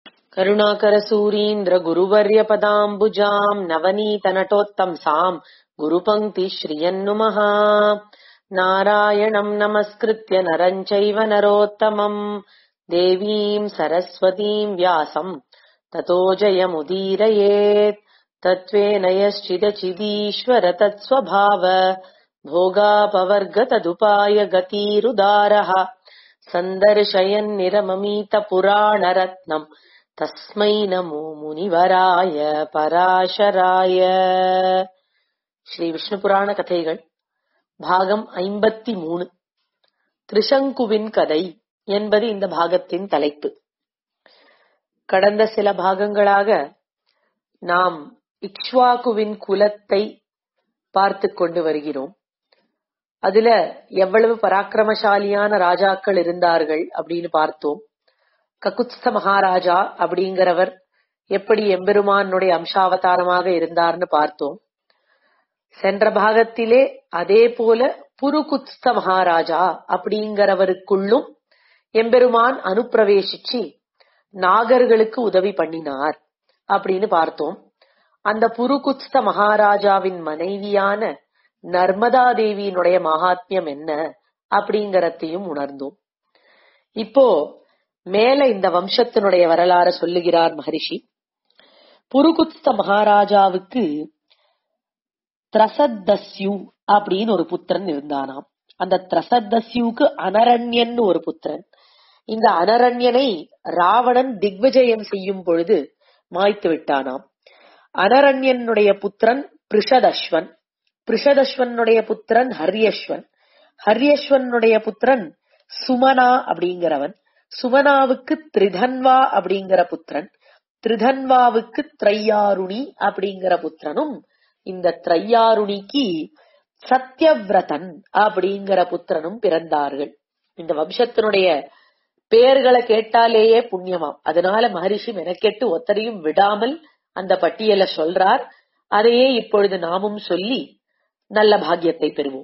करुणाकरसूरीन्द्रगुरुवर्यपदाम्बुजाम् नवनीतनटोत्तंसाम् गुरुपङ्क्तिश्रियन्नुमः नारायणम् नमस्कृत्य नरम् चैव नरोत्तमम् देवीम् सरस्वतीम् व्यासम् ततो जयमुदीरयेत् तत्त्वेन यश्चिदचिदीश्वर तत्स्वभाव भोगापवर्गतदुपाय गतिरुदारः सन्दर्शयन्निरममीतपुराणरत्नम् तस्मै नमो முனிவராய பராசராய ஸ்ரீ விஷ்ணு புராண கதைகள் பாகம் ஐம்பத்தி மூணு திரிசங்குவின் கதை என்பது இந்த பாகத்தின் தலைப்பு கடந்த சில பாகங்களாக நாம் இக்ஷ்வாகுவின் குலத்தை பார்த்து கொண்டு வருகிறோம் அதுல எவ்வளவு பராக்கிரமசாலியான ராஜாக்கள் இருந்தார்கள் அப்படின்னு பார்த்தோம் ககுத்ஸ்த மகாராஜா அப்படிங்கிறவர் எப்படி எம்பெருமானுடைய அம்சாவதாரமாக இருந்தார்னு பார்த்தோம் சென்ற பாகத்திலே அதே போல புருகுத்ஸ்த மகாராஜா அப்படிங்கிறவருக்குள்ளும் எம்பெருமான் அனுப்பிரவேசிச்சு நாகர்களுக்கு உதவி பண்ணினார் அப்படின்னு பார்த்தோம் அந்த புருகுத்ஸ்த மகாராஜாவின் மனைவியான நர்மதா தேவியினுடைய மகாத்மியம் என்ன அப்படிங்கறதையும் உணர்ந்தோம் இப்போ மேல இந்த வம்சத்தினுடைய வரலாறு சொல்லுகிறார் மகரிஷி புருகுத்ஸ்த மகாராஜாவுக்கு திரசத்தஸ்யு அப்படின்னு ஒரு புத்திரன் இருந்தானாம் அந்த திரசத்தஸ்யுக்கு அனரண்யன் ஒரு புத்திரன் இந்த அனரண்யனை ராவணன் திக்விஜயம் செய்யும் பொழுது மாய்த்து விட்டானாம் அனரண்யனுடைய புத்திரன் பிரிஷதஸ்வன் பிரிஷதஸ்வனுடைய புத்திரன் ஹரியஸ்வன் ஹரியஸ்வனுடைய புத்திரன் சுமனா அப்படிங்கிறவன் சுமனாவுக்கு திரிதன்வா அப்படிங்கிற புத்திரன் திரிதன்வாவுக்கு திரையாருணி அப்படிங்கிற புத்திரனும் இந்த திரையாருணிக்கு சத்யவிரதன் அப்படிங்கிற புத்திரனும் பிறந்தார்கள் இந்த வம்சத்தினுடைய பெயர்களை கேட்டாலேயே புண்ணியமாம் அதனால மகரிஷி மெனக்கெட்டு ஒத்தரையும் விடாமல் அந்த பட்டியலை சொல்றார் அதையே இப்பொழுது நாமும் சொல்லி நல்ல பாக்கியத்தை பெறுவோம்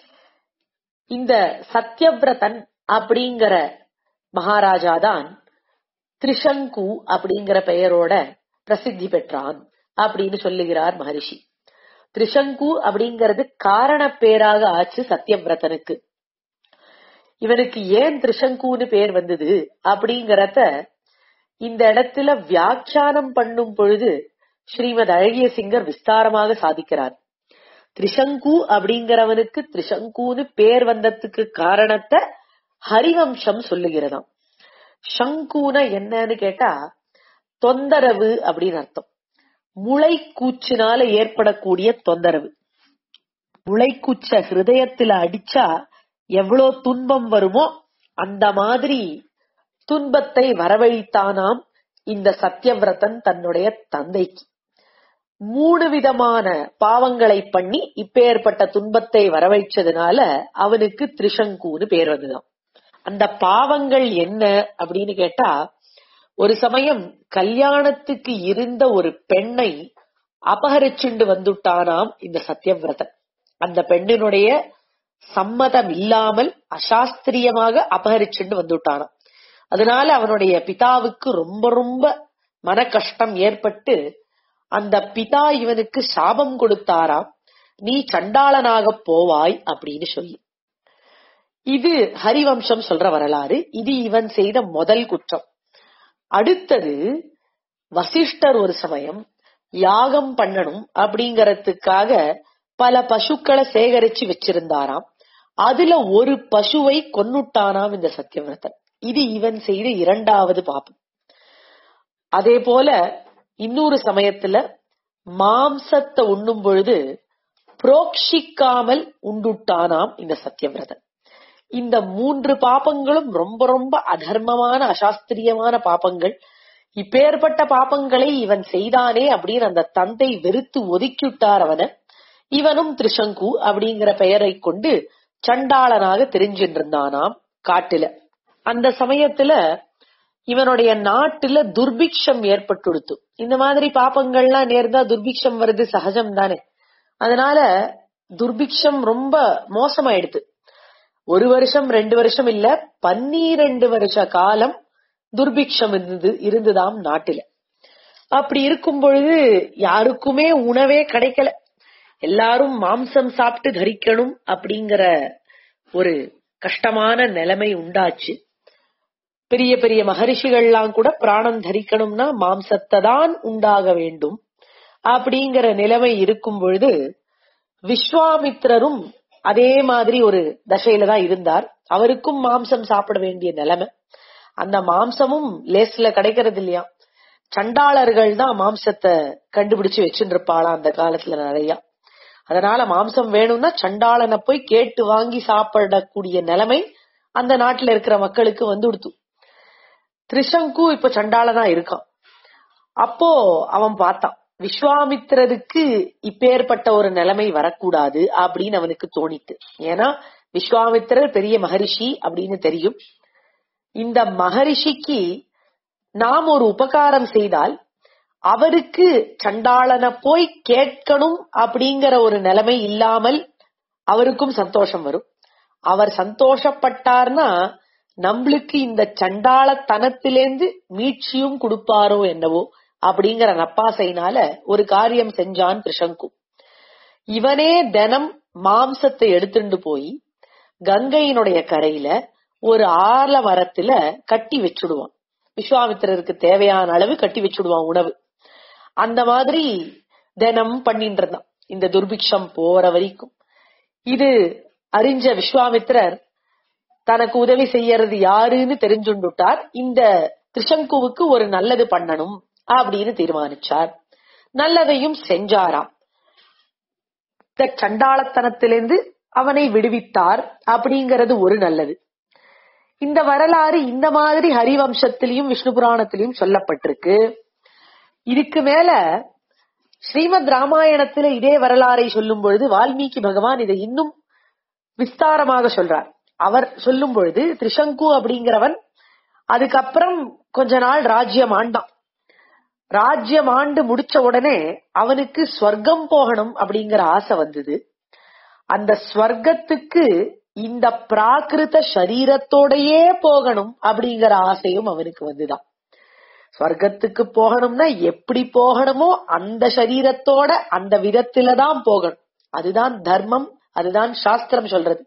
இந்த சத்யவிரதன் அப்படிங்கிற மகாராஜா தான் திரிசங்கு அப்படிங்கிற பெயரோட பிரசித்தி பெற்றான் அப்படின்னு சொல்லுகிறார் மகரிஷி திரிசங்கு அப்படிங்கிறது காரண பேராக ஆச்சு சத்யவிரதனுக்கு இவனுக்கு ஏன் திரிசங்குன்னு பேர் வந்தது அப்படிங்கறத இந்த இடத்துல வியாக்கியானம் பண்ணும் பொழுது ஸ்ரீமத் அழகிய சிங்கர் விஸ்தாரமாக சாதிக்கிறார் திரிசங்கு அப்படிங்கிறவனுக்கு திரிசங்குன்னு பேர் வந்ததுக்கு காரணத்தை ஹரிவம்சம் சொல்லுகிறதாம் சங்குன என்னன்னு கேட்டா தொந்தரவு அப்படின்னு அர்த்தம் முளை கூச்சினால ஏற்படக்கூடிய தொந்தரவு முளைக்கூச்ச ஹிருதயத்துல அடிச்சா எவ்வளவு துன்பம் வருமோ அந்த மாதிரி துன்பத்தை வரவழைத்தானாம் இந்த சத்யவிரதன் தன்னுடைய தந்தைக்கு மூணு விதமான பாவங்களை பண்ணி இப்பேற்பட்ட துன்பத்தை வரவழைச்சதுனால அவனுக்கு திரிசங்குன்னு பேர் வந்துதான் அந்த பாவங்கள் என்ன அப்படின்னு கேட்டா ஒரு சமயம் கல்யாணத்துக்கு இருந்த ஒரு பெண்ணை அபகரிச்சுண்டு வந்துட்டானாம் இந்த சத்யவிரதன் அந்த பெண்ணினுடைய சம்மதம் இல்லாமல் அசாஸ்திரியமாக அபகரிச்சுண்டு வந்துட்டானாம் அதனால அவனுடைய பிதாவுக்கு ரொம்ப ரொம்ப மன கஷ்டம் ஏற்பட்டு அந்த பிதா இவனுக்கு சாபம் கொடுத்தாராம் நீ சண்டாளனாக போவாய் அப்படின்னு சொல்லி இது ஹரிவம்சம் சொல்ற வரலாறு இது இவன் செய்த முதல் குற்றம் அடுத்தது வசிஷ்டர் ஒரு சமயம் யாகம் பண்ணணும் அப்படிங்கறதுக்காக பல பசுக்களை சேகரிச்சு வச்சிருந்தாராம் அதுல ஒரு பசுவை கொன்னுட்டானாம் இந்த சத்தியவிரதன் இது இவன் செய்த இரண்டாவது பாப்பம் அதே போல இன்னொரு சமயத்துல மாம்சத்தை உண்ணும் பொழுது புரோக்ஷிக்காமல் உண்டுட்டானாம் இந்த சத்தியவிரதன் இந்த மூன்று பாப்பங்களும் ரொம்ப ரொம்ப அதர்மமான அசாஸ்திரியமான பாப்பங்கள் இப்பேற்பட்ட பாப்பங்களை இவன் செய்தானே அப்படின்னு அந்த தந்தை வெறுத்து ஒதுக்கிவிட்டார் அவனை இவனும் திரிசங்கு அப்படிங்கிற பெயரை கொண்டு சண்டாளனாக தெரிஞ்சிட்டு இருந்தானாம் காட்டுல அந்த சமயத்துல இவனுடைய நாட்டுல துர்பிக்ஷம் ஏற்பட்டுடுத்து இந்த மாதிரி பாப்பங்கள்லாம் நேர்ந்தா துர்பிக்ஷம் வருது சகஜம் தானே அதனால துர்பிக்ஷம் ரொம்ப மோசமாயிடுது ஒரு வருஷம் ரெண்டு வருஷம் இல்ல பன்னிரண்டு வருஷ காலம் துர்பிக்ஷம் இருந்தது இருந்துதாம் நாட்டுல அப்படி இருக்கும் பொழுது யாருக்குமே உணவே கிடைக்கல எல்லாரும் மாம்சம் சாப்பிட்டு தரிக்கணும் அப்படிங்கிற ஒரு கஷ்டமான நிலைமை உண்டாச்சு பெரிய பெரிய மகரிஷிகள்லாம் கூட பிராணம் தரிக்கணும்னா மாம்சத்தை தான் உண்டாக வேண்டும் அப்படிங்கிற நிலைமை இருக்கும் பொழுது விஸ்வாமித்திரரும் அதே மாதிரி ஒரு தசையில தான் இருந்தார் அவருக்கும் மாம்சம் சாப்பிட வேண்டிய நிலைமை அந்த மாம்சமும் லேஸ்ல கிடைக்கிறது இல்லையா சண்டாளர்கள் தான் மாம்சத்தை கண்டுபிடிச்சு வச்சுட்டு இருப்பாளாம் அந்த காலத்துல நிறைய அதனால மாம்சம் வேணும்னா சண்டாளனை போய் கேட்டு வாங்கி சாப்பிடக்கூடிய நிலைமை அந்த நாட்டுல இருக்கிற மக்களுக்கு வந்து கொடுத்து திரிசங்கு இப்ப சண்டாளனா இருக்கான் அப்போ அவன் பார்த்தான் விஸ்வாமித்திரருக்கு இப்பேற்பட்ட ஒரு நிலைமை வரக்கூடாது அப்படின்னு அவனுக்கு தோணித்து ஏன்னா விஸ்வாமித்திரர் பெரிய மகரிஷி அப்படின்னு தெரியும் இந்த மகரிஷிக்கு நாம் ஒரு உபகாரம் செய்தால் அவருக்கு சண்டாளனை போய் கேட்கணும் அப்படிங்கிற ஒரு நிலைமை இல்லாமல் அவருக்கும் சந்தோஷம் வரும் அவர் சந்தோஷப்பட்டார்னா நம்மளுக்கு இந்த சண்டாளத்தனத்திலேந்து மீட்சியும் கொடுப்பாரோ என்னவோ அப்படிங்கிற நப்பாசைனால ஒரு காரியம் செஞ்சான் திரிசங்கு இவனே தினம் மாம்சத்தை எடுத்துட்டு போய் கங்கையினுடைய கரையில ஒரு ஆல மரத்துல கட்டி வச்சுடுவான் விஸ்வாமித்திரருக்கு தேவையான அளவு கட்டி வச்சுடுவான் உணவு அந்த மாதிரி தினம் பண்ணிட்டு இருந்தான் இந்த துர்பிக்ஷம் போற வரைக்கும் இது அறிஞ்ச விஸ்வாமித்திரர் தனக்கு உதவி செய்யறது யாருன்னு தெரிஞ்சுண்டுட்டார் இந்த திரிசங்குவுக்கு ஒரு நல்லது பண்ணணும் அப்படின்னு தீர்மானிச்சார் நல்லதையும் செஞ்சாராம் இந்த சண்டாளத்தனத்திலிருந்து அவனை விடுவித்தார் அப்படிங்கறது ஒரு நல்லது இந்த வரலாறு இந்த மாதிரி ஹரிவம்சத்திலையும் விஷ்ணு புராணத்திலையும் சொல்லப்பட்டிருக்கு இதுக்கு மேல ஸ்ரீமத் ராமாயணத்துல இதே வரலாறை சொல்லும் பொழுது வால்மீகி பகவான் இதை இன்னும் விஸ்தாரமாக சொல்றார் அவர் சொல்லும் பொழுது திரிசங்கு அப்படிங்கிறவன் அதுக்கப்புறம் கொஞ்ச நாள் ராஜ்யம் ஆண்டான் ராஜ்யம் ஆண்டு முடிச்ச உடனே அவனுக்கு ஸ்வர்க்கம் போகணும் அப்படிங்கிற ஆசை வந்தது அந்த ஸ்வர்க்கத்துக்கு இந்த பிராகிருத சரீரத்தோடயே போகணும் அப்படிங்கிற ஆசையும் அவனுக்கு வந்துதான் ஸ்வர்க்கத்துக்கு போகணும்னா எப்படி போகணுமோ அந்த சரீரத்தோட அந்த விதத்திலதான் போகணும் அதுதான் தர்மம் அதுதான் சாஸ்திரம் சொல்றது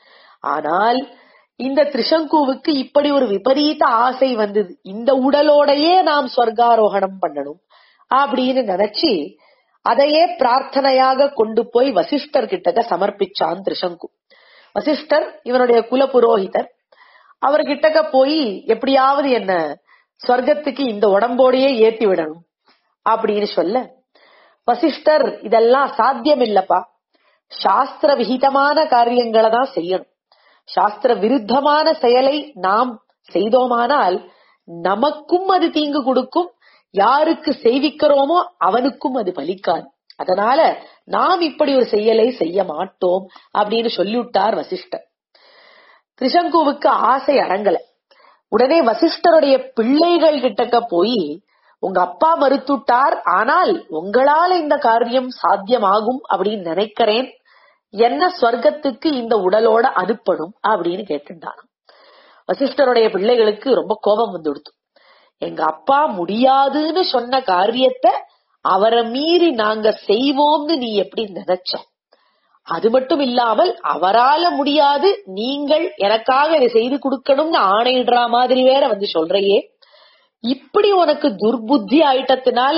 ஆனால் இந்த திரிசங்குவுக்கு இப்படி ஒரு விபரீத ஆசை வந்தது இந்த உடலோடையே நாம் சொர்க்காரோகணம் பண்ணணும் அப்படின்னு நினைச்சு அதையே பிரார்த்தனையாக கொண்டு போய் வசிஷ்டர் கிட்டக்க சமர்ப்பிச்சான் திரிசங்கு வசிஷ்டர் இவனுடைய குல புரோகிதர் அவர் கிட்டக்க போய் எப்படியாவது என்ன சொர்க்கத்துக்கு இந்த உடம்போடையே ஏத்தி விடணும் அப்படின்னு சொல்ல வசிஷ்டர் இதெல்லாம் சாத்தியம் இல்லப்பா சாஸ்திர விகிதமான காரியங்களை தான் செய்யணும் சாஸ்திர விருத்தமான செயலை நாம் செய்தோமானால் நமக்கும் அது தீங்கு கொடுக்கும் யாருக்கு செய்விக்கிறோமோ அவனுக்கும் அது பலிக்காது அதனால நாம் இப்படி ஒரு செயலை செய்ய மாட்டோம் அப்படின்னு சொல்லிவிட்டார் வசிஷ்டர் திரிசங்குவுக்கு ஆசை அடங்கல உடனே வசிஷ்டருடைய பிள்ளைகள் கிட்டக்க போய் உங்க அப்பா மறுத்துட்டார் ஆனால் உங்களால இந்த காரியம் சாத்தியமாகும் அப்படின்னு நினைக்கிறேன் என்ன ஸ்வர்க்கத்துக்கு இந்த உடலோட அனுப்பணும் அப்படின்னு கேட்டுட்டான் வசிஷ்டருடைய பிள்ளைகளுக்கு ரொம்ப கோபம் வந்துடுத்து எங்க அப்பா முடியாதுன்னு சொன்ன காரியத்தை அவரை மீறி நாங்க செய்வோம்னு நீ எப்படி நினைச்ச அது மட்டும் இல்லாமல் அவரால முடியாது நீங்கள் எனக்காக இதை செய்து கொடுக்கணும்னு ஆணையிடுற மாதிரி வேற வந்து சொல்றையே இப்படி உனக்கு துர்புத்தி ஆயிட்டத்தினால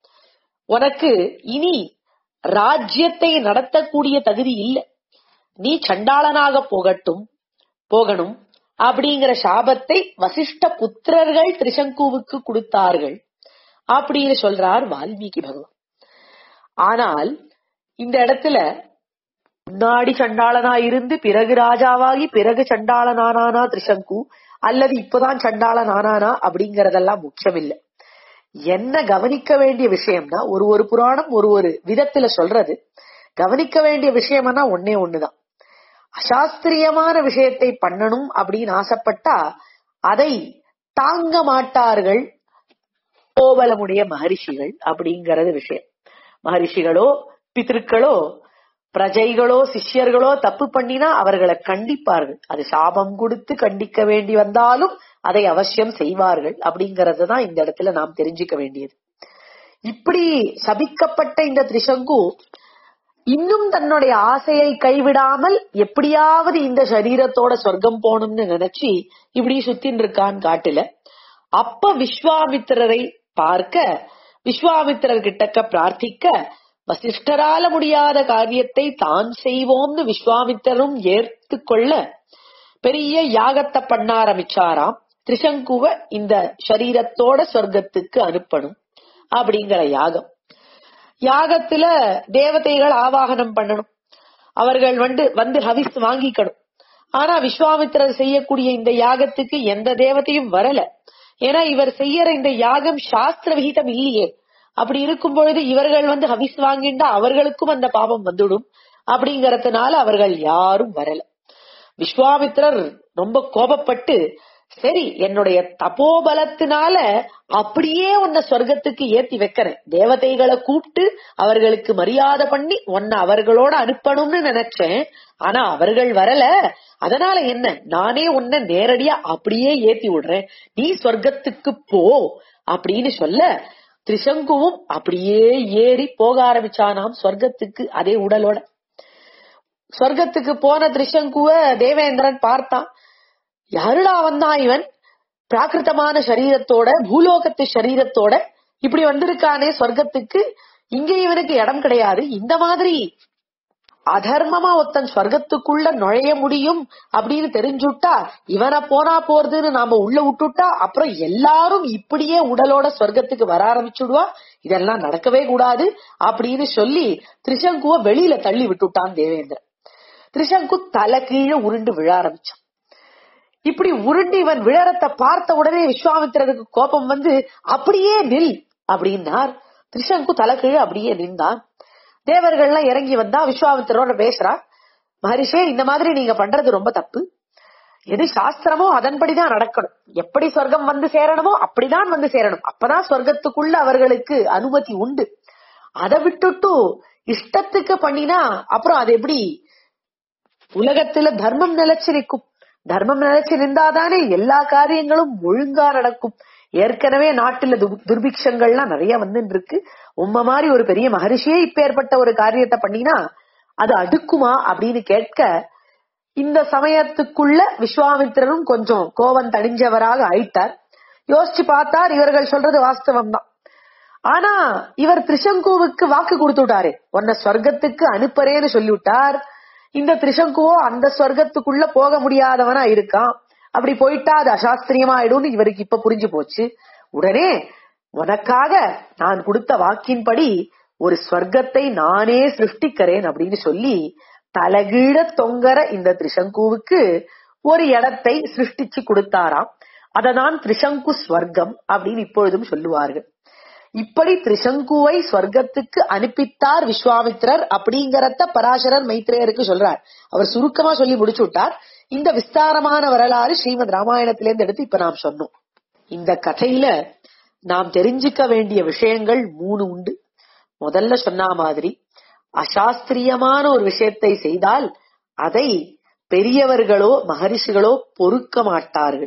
உனக்கு இனி ராஜ்யத்தை நடத்தக்கூடிய தகுதி இல்ல நீ சண்டாளனாக போகட்டும் போகணும் அப்படிங்கிற சாபத்தை வசிஷ்ட புத்திரர்கள் திரிசங்குவுக்கு கொடுத்தார்கள் அப்படின்னு சொல்றார் வால்மீகி பகவான் ஆனால் இந்த இடத்துல முன்னாடி சண்டாளனா இருந்து பிறகு ராஜாவாகி பிறகு சண்டாளனானானா திரிசங்கு அல்லது இப்பதான் சண்டாளன் ஆனானா அப்படிங்கறதெல்லாம் முக்கியம் இல்ல என்ன கவனிக்க வேண்டிய விஷயம்னா ஒரு ஒரு புராணம் ஒரு ஒரு விதத்துல சொல்றது கவனிக்க வேண்டிய விஷயம்னா ஒன்னே ஒண்ணுதான் அசாஸ்திரியமான விஷயத்தை பண்ணணும் அப்படின்னு ஆசைப்பட்டா அதை தாங்க மாட்டார்கள் கோவலமுடைய மகரிஷிகள் அப்படிங்கறது விஷயம் மகரிஷிகளோ பித்திருக்களோ பிரஜைகளோ சிஷ்யர்களோ தப்பு பண்ணினா அவர்களை கண்டிப்பார்கள் அது சாபம் கொடுத்து கண்டிக்க வேண்டி வந்தாலும் அதை அவசியம் செய்வார்கள் அப்படிங்கறது தான் இந்த இடத்துல நாம் தெரிஞ்சுக்க வேண்டியது இப்படி சபிக்கப்பட்ட இந்த திரிசங்கு இன்னும் தன்னுடைய ஆசையை கைவிடாமல் எப்படியாவது இந்த சரீரத்தோட சொர்க்கம் போகணும்னு நினைச்சு இப்படி சுத்தின்னு இருக்கான் காட்டுல அப்ப விஸ்வாமித்திரரை பார்க்க விஸ்வாமித்திரர் கிட்டக்க பிரார்த்திக்க வசிஷ்டரால முடியாத காரியத்தை தான் செய்வோம்னு விஸ்வாமித்திரரும் ஏற்று கொள்ள பெரிய யாகத்தை பண்ண ஆரம்பிச்சாராம் திரிசங்குவ இந்த சரீரத்தோட சொர்க்கத்துக்கு அனுப்பணும் அப்படிங்கிற யாகம் யாகத்துல தேவதைகள் ஆவாகனம் பண்ணணும் அவர்கள் வந்து வந்து ஹவிஸ் வாங்கிக்கணும் ஆனா விஸ்வாமித்திரர் செய்யக்கூடிய இந்த யாகத்துக்கு எந்த தேவதையும் வரல ஏன்னா இவர் செய்யற இந்த யாகம் சாஸ்திர விகிதம் இல்லையே அப்படி இருக்கும் பொழுது இவர்கள் வந்து ஹவிஸ் வாங்கிண்டா அவர்களுக்கும் அந்த பாபம் வந்துடும் அப்படிங்கறதுனால அவர்கள் யாரும் வரல விஸ்வாமித்திரர் ரொம்ப கோபப்பட்டு சரி என்னுடைய தபோபலத்தினால அப்படியே உன்னை சொர்க்கத்துக்கு ஏத்தி வைக்கிறேன் தேவதைகளை கூப்பிட்டு அவர்களுக்கு மரியாதை பண்ணி உன்னை அவர்களோட அனுப்பணும்னு நினைச்சேன் ஆனா அவர்கள் வரல அதனால என்ன நானே உன்னை நேரடியா அப்படியே ஏத்தி விடுறேன் நீ சொர்க்கத்துக்கு போ அப்படின்னு சொல்ல திரிசங்குவும் அப்படியே ஏறி போக ஆரம்பிச்சானாம் சொர்க்கத்துக்கு அதே உடலோட சொர்க்கத்துக்கு போன திரிசங்குவ தேவேந்திரன் பார்த்தான் யாருடா வந்தான் இவன் பிராகிருத்தமான சரீரத்தோட பூலோகத்து சரீரத்தோட இப்படி வந்திருக்கானே சொர்க்கத்துக்கு இங்க இவனுக்கு இடம் கிடையாது இந்த மாதிரி அதர்மமா ஒருத்தன் சொர்க்கத்துக்குள்ள நுழைய முடியும் அப்படின்னு தெரிஞ்சுட்டா இவனை போனா போறதுன்னு நாம உள்ள விட்டுட்டா அப்புறம் எல்லாரும் இப்படியே உடலோட சொர்க்கத்துக்கு வர ஆரம்பிச்சுடுவா இதெல்லாம் நடக்கவே கூடாது அப்படின்னு சொல்லி திரிசங்குவ வெளியில தள்ளி விட்டுட்டான் தேவேந்திரன் திரிசங்கு தலை கீழே உருண்டு விழ ஆரம்பிச்சான் இப்படி உருண்டு இவன் விழறத்தை பார்த்த உடனே விஸ்வாமித்திரருக்கு கோபம் வந்து அப்படியே நில் அப்படின்னார் திரிசங்கு தலை கீழே அப்படியே நின்றான் தேவர்கள்லாம் இறங்கி வந்தா விஸ்வாமித்திரோட பேசுறா மகரிஷே இந்த மாதிரி நீங்க பண்றது ரொம்ப தப்பு எது சாஸ்திரமோ அதன்படிதான் நடக்கணும் எப்படி சொர்க்கம் வந்து சேரணுமோ அப்படிதான் வந்து சேரணும் அப்பதான் சொர்க்கத்துக்குள்ள அவர்களுக்கு அனுமதி உண்டு அதை விட்டுட்டு இஷ்டத்துக்கு பண்ணினா அப்புறம் அது எப்படி உலகத்துல தர்மம் நிலைச்சு நிற்கும் தர்மம் நிலைச்சு நின்றாதானே எல்லா காரியங்களும் ஒழுங்கா நடக்கும் ஏற்கனவே நாட்டுல து- துர்பிக்ஷங்கள்லாம் நிறைய வந்துட்டு இருக்கு உம்ம மாதிரி ஒரு பெரிய மகரிஷியே இப்ப ஏற்பட்ட ஒரு காரியத்தை பண்ணினா அது அடுக்குமா அப்படின்னு கேட்க இந்த சமயத்துக்குள்ள விஸ்வாமித்திரனும் கொஞ்சம் கோவம் தணிஞ்சவராக ஆயிட்டார் யோசிச்சு பார்த்தார் இவர்கள் சொல்றது வாஸ்தவம் தான் ஆனா இவர் திரிசங்குவுக்கு வாக்கு கொடுத்துட்டாரு உன்னை சொர்க்கத்துக்கு அனுப்புறேன்னு சொல்லிவிட்டார் இந்த திரிசங்குவோ அந்த சொர்க்கத்துக்குள்ள போக முடியாதவனா இருக்கான் அப்படி போயிட்டா அது அசாஸ்திரியமா ஆயிடும்னு இவருக்கு இப்ப புரிஞ்சு போச்சு உடனே உனக்காக நான் கொடுத்த வாக்கின்படி ஒரு ஸ்வர்க்கத்தை நானே சிருஷ்டிக்கிறேன் அப்படின்னு சொல்லி தலகீழ தொங்கற இந்த திரிசங்குவுக்கு ஒரு இடத்தை சிருஷ்டிச்சு கொடுத்தாராம் அததான் திரிசங்கு ஸ்வர்க்கம் அப்படின்னு இப்பொழுதும் சொல்லுவார்கள் இப்படி திரிசங்குவை ஸ்வர்க்கத்துக்கு அனுப்பித்தார் விஸ்வாமித்திரர் அப்படிங்கறத பராசரர் மைத்ரேயருக்கு சொல்றார் அவர் சுருக்கமா சொல்லி முடிச்சு விட்டார் இந்த விஸ்தாரமான வரலாறு ஸ்ரீமத் ராமாயணத்திலிருந்து எடுத்து இப்ப நாம் சொன்னோம் இந்த கதையில நாம் தெரிஞ்சுக்க வேண்டிய விஷயங்கள் மூணு உண்டு முதல்ல சொன்ன மாதிரி அசாஸ்திரியமான ஒரு விஷயத்தை செய்தால் அதை பெரியவர்களோ மகரிஷிகளோ பொறுக்க மாட்டார்கள்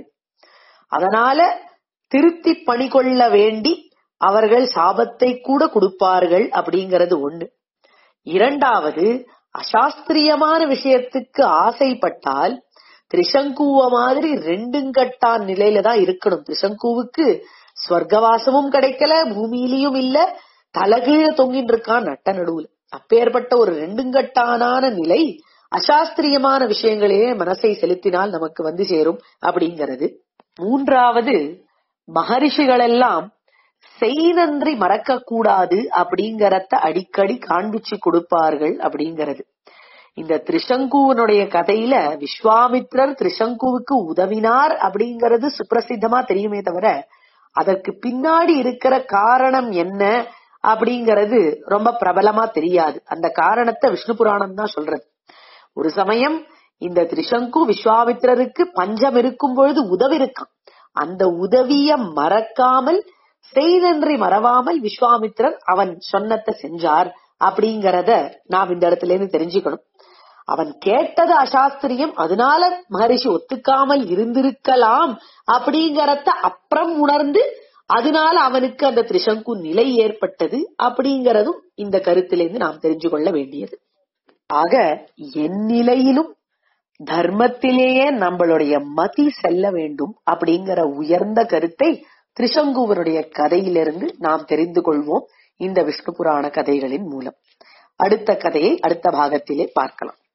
அதனால திருத்தி பணி கொள்ள வேண்டி அவர்கள் சாபத்தை கூட கொடுப்பார்கள் அப்படிங்கறது ஒண்ணு இரண்டாவது அசாஸ்திரியமான விஷயத்துக்கு ஆசைப்பட்டால் திரிசங்குவ மாதிரி ரெண்டுங்கட்டான் நிலையில தான் இருக்கணும் திரிசங்குவுக்கு ஸ்வர்க்கவாசமும் கிடைக்கல பூமியிலையும் இல்ல தலகீழ தொங்கின்னு இருக்கான் நட்ட நடுவுல அப்பேற்பட்ட ஒரு ரெண்டுங்கட்டானான நிலை அசாஸ்திரியமான விஷயங்களிலே மனசை செலுத்தினால் நமக்கு வந்து சேரும் அப்படிங்கிறது மூன்றாவது மகரிஷிகள் எல்லாம் செய் நன்றி மறக்க கூடாது அப்படிங்கறத அடிக்கடி காண்பிச்சு கொடுப்பார்கள் அப்படிங்கிறது இந்த திரிசங்குவனுடைய கதையில விஸ்வாமித்ரர் திரிசங்குவுக்கு உதவினார் அப்படிங்கிறது சுப்பிரசித்தமா தெரியுமே தவிர அதற்கு பின்னாடி இருக்கிற காரணம் என்ன அப்படிங்கிறது ரொம்ப பிரபலமா தெரியாது அந்த காரணத்தை விஷ்ணு புராணம் தான் சொல்றது ஒரு சமயம் இந்த திரிசங்கு விஸ்வாமித்திரருக்கு பஞ்சம் இருக்கும் பொழுது உதவி இருக்கான் அந்த உதவிய மறக்காமல் செய்தன்றி மறவாமல் விஸ்வாமித்திரர் அவன் சொன்னத்தை செஞ்சார் அப்படிங்கறத நாம் இந்த இடத்துல இருந்து தெரிஞ்சுக்கணும் அவன் கேட்டது அசாஸ்திரியம் அதனால மகரிஷி ஒத்துக்காமல் இருந்திருக்கலாம் அப்படிங்கறத அப்புறம் உணர்ந்து அதனால அவனுக்கு அந்த திரிசங்கு நிலை ஏற்பட்டது அப்படிங்கறதும் இந்த கருத்திலிருந்து நாம் தெரிஞ்சு கொள்ள வேண்டியது ஆக என் நிலையிலும் தர்மத்திலேயே நம்மளுடைய மதி செல்ல வேண்டும் அப்படிங்கிற உயர்ந்த கருத்தை திரிசங்குவனுடைய கதையிலிருந்து நாம் தெரிந்து கொள்வோம் இந்த விஷ்ணு புராண கதைகளின் மூலம் அடுத்த கதையை அடுத்த பாகத்திலே பார்க்கலாம்